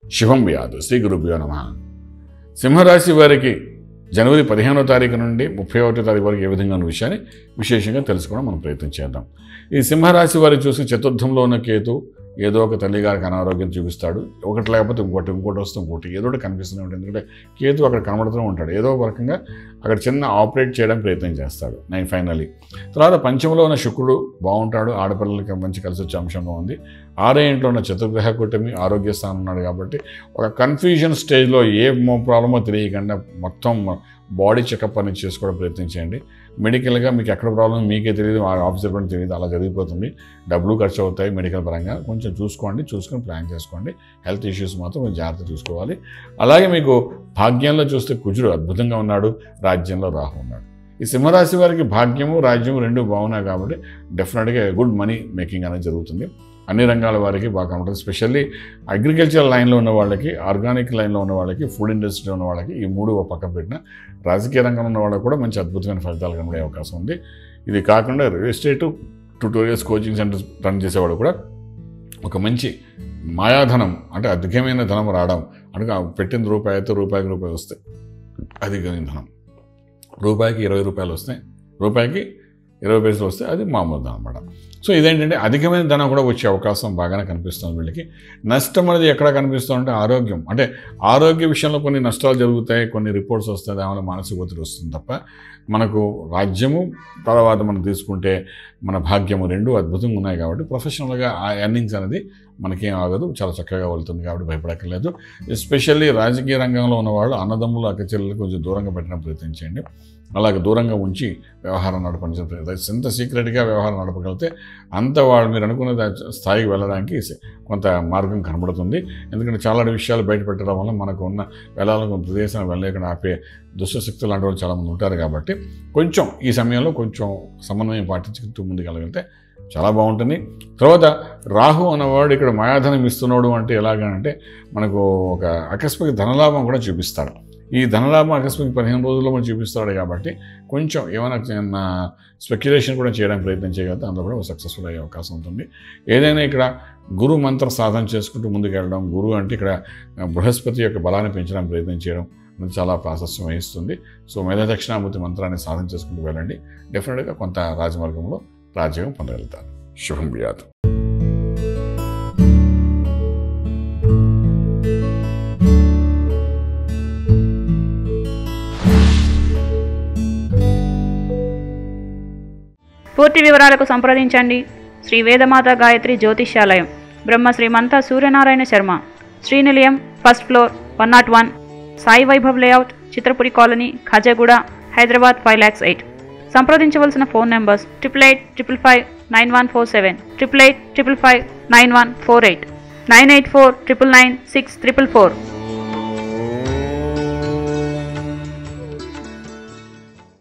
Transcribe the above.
శుభం వ్యాధు శ్రీ గురుభ్యో నమ సింహరాశి వారికి జనవరి పదిహేనో తారీఖు నుండి ముప్పై ఒకటో తారీఖు వరకు ఏ విధంగా ఉన్న విషయాన్ని విశేషంగా తెలుసుకోవడం మనం ప్రయత్నం చేద్దాం ఈ సింహరాశి వారి చూసి చతుర్థంలో ఉన్న కేతు ఏదో ఒక తల్లిగారికి అనారోగ్యం చూపిస్తాడు ఒకటి లేకపోతే ఇంకోటి ఇంకోటి వస్తే ఇంకోటి ఏదో ఒకటి కనిపిస్తూనే ఉంటుంది ఎందుకంటే కేతు అక్కడ కనబడుతూనే ఉంటాడు ఏదో ఒక రకంగా అక్కడ చిన్న ఆపరేట్ చేయడానికి ప్రయత్నం చేస్తాడు నైన్ ఫైనలీ తర్వాత పంచంలో ఉన్న శుక్రుడు బాగుంటాడు ఆడపిల్లలకి మంచి కలిసి వచ్చే అంశంగా ఉంది ఆరే ఇంట్లో ఉన్న చతుర్గ్రహ కూటమి ఆరోగ్య స్థానం ఉన్నాడు కాబట్టి ఒక కన్ఫ్యూజన్ స్టేజ్లో ఏ ప్రాబ్లమో తెలియకుండా మొత్తం బాడీ చెకప్ అనేది చేసుకోవడం ప్రయత్నించండి మెడికల్గా మీకు ఎక్కడ ప్రాబ్లం మీకే తెలియదు ఆ ఆఫీసర్ పని తెలియదు అలా జరిగిపోతుంది డబ్బులు ఖర్చు అవుతాయి మెడికల్ పరంగా కొంచెం చూసుకోండి చూసుకొని ప్లాన్ చేసుకోండి హెల్త్ ఇష్యూస్ మాత్రం కొంచెం జాగ్రత్త చూసుకోవాలి అలాగే మీకు భాగ్యంలో చూస్తే కుజుడు అద్భుతంగా ఉన్నాడు రాజ్యంలో రాహు ఉన్నాడు ఈ సింహరాశి వారికి భాగ్యము రాజ్యము రెండు బాగున్నాయి కాబట్టి డెఫినెట్గా గుడ్ మనీ మేకింగ్ అనేది జరుగుతుంది అన్ని రంగాల వారికి బాగా కనబడుతుంది స్పెషల్లీ అగ్రికల్చర్ లైన్లో ఉన్న వాళ్ళకి ఆర్గానిక్ లైన్లో ఉన్న వాళ్ళకి ఫుడ్ ఇండస్ట్రీలో ఉన్న వాళ్ళకి ఈ మూడు ఒక పక్కన పెట్టిన రాజకీయ రంగంలో ఉన్న వాళ్ళకి కూడా మంచి అద్భుతమైన ఫలితాలు కనబడే అవకాశం ఉంది ఇది కాకుండా real estate tutorials coaching centres run చేసేవాడు కూడా ఒక మంచి మాయాధనం అంటే అధికమైన ధనం రావడం అంటే ఆ పెట్టిన రూపాయి అయితే రూపాయికి రూపాయి వస్తాయి అధికమైన ధనం రూపాయికి ఇరవై రూపాయలు వస్తాయి రూపాయికి ఇరవై పైసలు వస్తే అది మామూలు ధనం అనమాట సో ఇదేంటంటే అధికమైన ధనం కూడా వచ్చే అవకాశం బాగానే కనిపిస్తుంది వీళ్ళకి నష్టం అనేది ఎక్కడ కనిపిస్తుందంటే ఆరోగ్యం అంటే ఆరోగ్య విషయంలో కొన్ని నష్టాలు జరుగుతాయి కొన్ని రిపోర్ట్స్ వస్తాయి దానివల్ల మానసిక ఒత్తిడి వస్తుంది తప్ప మనకు రాజ్యము తర్వాత మనం తీసుకుంటే మన భాగ్యము రెండు అద్భుతంగా ఉన్నాయి కాబట్టి ప్రొఫెషనల్గా ఆ ఎర్నింగ్స్ అనేది మనకేం ఆగదు చాలా చక్కగా వెళ్తుంది కాబట్టి భయపడక్కర్లేదు ఎస్పెషల్లీ రాజకీయ రంగంలో ఉన్నవాళ్ళు అన్నదమ్ములు అక్కచెల్లెలు కొంచెం దూరంగా పెట్టడం ప్రయత్నించండి అలాగే దూరంగా ఉంచి వ్యవహారం నడపడం ప్రయత్నం ఎంత సీక్రెట్గా వ్యవహారం నడపగలిగితే అంత వాళ్ళు మీరు అనుకున్న దా- స్థాయికి వెళ్ళడానికి స- కొంత మార్గం కనబడుతుంది ఎందుకంటే చాలా విషయాలు బయట పెట్టడం వల్ల మనకు ఉన్న వెళ్ళాలని కొంత ప్రదేశం వెళ్ళలేకుండా ఆపే దుష్టశక్తులు లాంటి వాళ్ళు చాలామంది ఉంటారు కాబట్టి కొంచెం ఈ సమయంలో కొంచెం సమన్వయం పాటించుకుంటూ ముందుకెళ్ళగలిగితే చాలా బాగుంటుంది తర్వాత రాహు అన్నవాడు ఇక్కడ మాయాధనం ఇస్తున్నాడు అంటే ఎలాగంటే మనకు ఒక ఆకస్మిక ధనలాభం కూడా చూపిస్తాడు ఈ ధనలాభం ఆకస్మిక పదిహేను రోజుల్లో మనం చూపిస్తాడు కాబట్టి కొంచెం ఏమైనా చిన్న స్పెక్యులేషన్ కూడా చేయడానికి ప్రయత్నం చేయగలిగితే అందులో కూడా సక్సెస్ఫుల్ అయ్యే అవకాశం ఉంటుంది ఏదైనా ఇక్కడ గురు మంత్ర సాధన చేసుకుంటూ ముందుకు వెళ్ళడం గురువు అంటే ఇక్కడ బృహస్పతి యొక్క బలాన్ని పెంచడానికి ప్రయత్నం చేయడం అనేది చాలా ప్రాశస్యం వహిస్తుంది సో మేధా దక్షిణామూర్తి మంత్రాన్ని సాధన చేసుకుంటూ వెళ్ళండి డెఫినెట్గా కొంత రాజమార్గంలో రాజ్యం పొందగలుగుతారు శుభం వ్యాధం పూర్తి వివరాలకు సంప్రదించండి Shri Vedamata Gayatri Jyotishyalayam Brahma Srimanta Suryanarayana Sharma Srinilayam first floor one nought one Sai Vaibhav layout Chitrapuri colony Khajaguda Hyderabad five lakhs eight సంప్రదించవలసిన phone numbers triple eight triple five nine one four seven triple eight triple five nine one four eight nine eight four triple nine six triple four